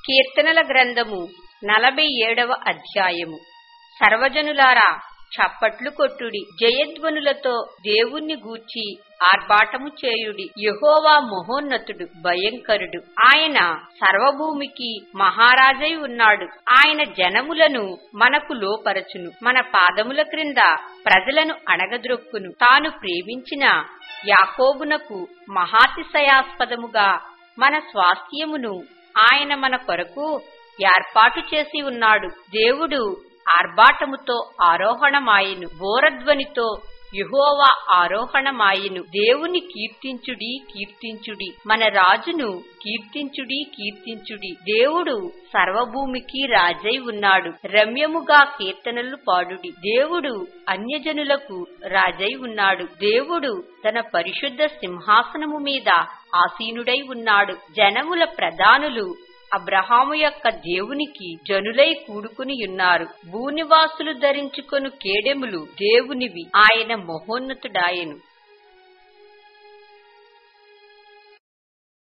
కీర్తనల గ్రంథము నలభై ఏడవ అధ్యాయము సర్వజనులారా చప్పట్లు కొట్టుడి జయధ్వనులతో దేవుణ్ణి గూర్చి ఆర్భాటము చేయుడి యహోవా మహోన్నతుడు భయంకరుడు ఆయన సర్వభూమికి మహారాజై ఉన్నాడు ఆయన జనములను మనకు లోపరచును మన పాదముల క్రింద ప్రజలను అణగద్రొక్కును తాను ప్రేమించిన యాకోబునకు మహాతిశయాస్పదముగా మన స్వాస్థ్యమును ఆయన మన కొరకు ఏర్పాటు చేసి ఉన్నాడు దేవుడు ఆర్భాటముతో ఆరోహణమాయెను బోరధ్వనితో యుహోవా ఆరోహణమాయెను దేవుని కీర్తించుడి కీర్తించుడి మన రాజును కీర్తించుడి కీర్తించుడి దేవుడు సర్వభూమికి రాజై ఉన్నాడు రమ్యముగా కీర్తనలు పాడుడి దేవుడు అన్యజనులకు రాజై ఉన్నాడు దేవుడు తన పరిశుద్ధ సింహాసనము మీద ఆసీనుడై ఉన్నాడు జనముల ప్రధానులు అబ్రహాము యొక్క దేవునికి జనులై కూడుకుని ఉన్నారు భూనివాసులు ధరించుకొను కేడెములు దేవునివి ఆయన మహోన్నతుడాయను